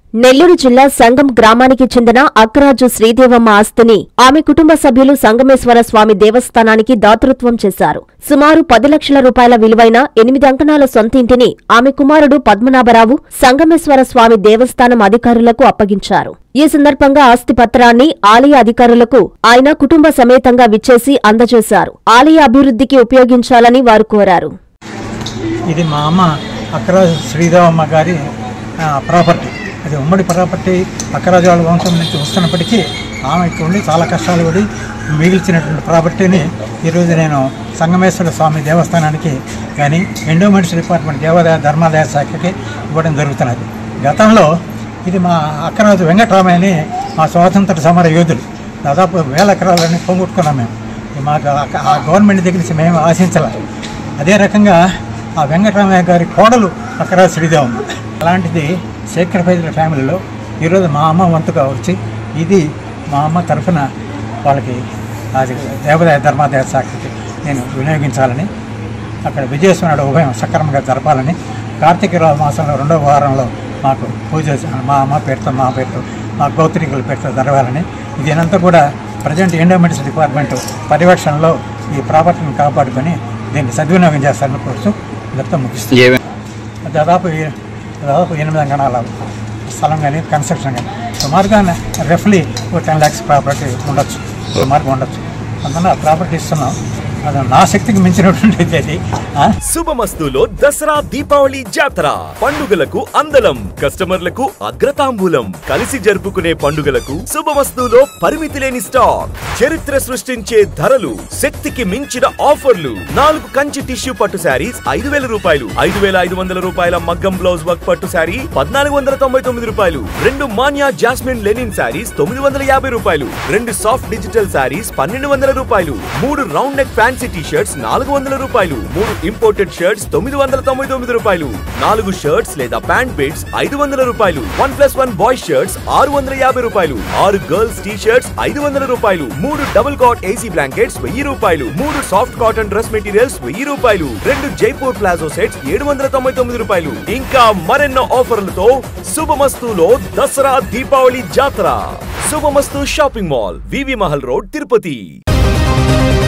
నెల్లూరు జిల్లా సంగం గ్రామానికి చెందిన అక్కరాజు శ్రీదేవమ్మ ఆస్తిని ఆమె కుటుంబ సభ్యులు సంగమేశ్వర స్వామి దేవస్థానానికి దాతృత్వం చేశారు సుమారు పది లక్షల రూపాయల విలువైన ఎనిమిది అంకణాల సొంతింటిని ఆమె కుమారుడు పద్మనాభరావు సంగమేశ్వర స్వామి దేవస్థానం అధికారులకు అప్పగించారు ఈ సందర్భంగా ఆస్తి పత్రాన్ని ఆలయ అధికారులకు ఆయన కుటుంబ సమేతంగా విచ్చేసి అందజేశారు ఆలయ అభివృద్ధికి ఉపయోగించాలని వారు కోరారు ఇది మా అమ్మ అక్కరాజు శ్రీదేవమ్మ గారి ఆ, ప్రాపర్టీ అది ఉమ్మడి ప్రాపర్టీ అక్కరాజు వాళ్ళ వంశం నుంచి వస్తున్నప్పటికీ ఆమె ఇక్కడ ఉండి చాలా కష్టాలు పడి మిగిల్చినటువంటి ప్రాపర్టీని ఈరోజు నేను సంగమేశ్వర స్వామి దేవస్థానానికి కానీ ఎండోమెంట్స్ డిపార్ట్మెంట్ దేవాదాయ ధర్మాదాయ శాఖకి ఇవ్వడం జరుగుతున్నది గతంలో ఇది మా అక్కరాజు వెంకటరామయ్యని మా స్వాతంత్ర సమర యోధులు దాదాపు వేల ఎకరాలని పోగొట్టుకున్నాం మేము ఇది మాకు ఆ- ఆ గవర్నమెంట్ దగ్గర నుంచి మేము ఆశించాలి అదే రకంగా ఆ వెంకటరామయ్య గారి కోడలు అక్కరా శ్రీదేవమ్మ అలాంటిది శేఖరపైదుల ఫ్యామిలీలో ఈరోజు మా అమ్మ వంతుగా వచ్చి ఇది మా అమ్మ తరఫున వాళ్ళకి అది దేవాదాయ ధర్మాదాయ శాఖకి నేను వినియోగించాలని అక్కడ విజయస్వామి ఉభయం సక్రమంగా జరపాలని కార్తీక మాసంలో రెండవ వారంలో మాకు పూజ మా అమ్మ పేరుతో మా పేరుతో మా గౌత్రికుల పేరుతో జరగాలని దీనంతా కూడా ప్రజెంట్ ఎండోమెంట్స్ డిపార్ట్మెంట్ పర్యవేక్షణలో ఈ ప్రాపర్టీని కాపాడుకొని దీన్ని సద్వినియోగం చేస్తారని కోరుతూ ఇదంతా ముగిస్తుంది దాదాపు ఏ- దాదాపు ఎనిమిది అంగణాల స్థలం కానీ కన్స్ట్రక్షన్ కానీ సుమారుగా రఫ్లీ ఒక టెన్ ల్యాక్స్ ప్రాపర్టీ ఉండొచ్చు సుమారుగా ఉండొచ్చు అందువల్ల ఆ ప్రాపర్టీ ఇస్తున్నాం అది నా శక్తికి మించినటువంటిది అది ఆ? శుభమస్తులో దసరా దీపావళి జాతర పండుగలకు అందలం కస్టమర్లకు అగ్రతాంబూలం కలిసి జరుపుకునే పండుగలకు శుభమస్తులో పరిమితి లేని స్టాక్ చరిత్ర సృష్టించే ధరలు శక్తికి మించిన ఆఫర్లు నాలుగు కంచి టిష్యూ పట్టు శారీస్ ఐదు వేల రూపాయలు ఐదు వేల ఐదు వందల రూపాయల మగ్గం బ్లౌజ్ వర్క్ పట్టు శారీ పద్నాలుగు వందల తొంభై తొమ్మిది రూపాయలు రెండు మాన్యా జాస్మిన్ లెనిన్ శారీస్ తొమ్మిది వందల యాభై రూపాయలు రెండు సాఫ్ట్ డిజిటల్ శారీస్ పన్నెండు వందల రూపాయలు మూడు round neck fancy T shirts నాలుగు వందల రూపాయలు మూడు ఇంపోర్టెడ్ షర్ట్స్ తొమ్మిది వందల తొంభై తొమ్మిది రూపాయలు నాలుగు షర్ట్స్ లేదా ప్యాంట్ బిట్స్ ఐదు వందల రూపాయలు one plus one boy shirts ఆరు వందల యాభై రూపాయలు ఆరు గర్ల్స్ టీ షర్ట్స్ ఐదు వందల రూపాయలు మూడు డబుల్ కాట్ ఏసీ బ్లాంకెట్స్ వెయ్యి రూపాయలు మూడు సాఫ్ట్ కాటన్ డ్రెస్ మెటీరియల్స్ వెయ్యి రూపాయలు రెండు జైపూర్ ప్లాజో సెట్స్ ఏడు వందల తొంభై తొమ్మిది రూపాయలు ఇంకా మరెన్నో ఆఫర్లతో శుభమస్తులో దసరా దీపావళి జాతర Shubhamastu shopping mall VV Mahal road Tirupati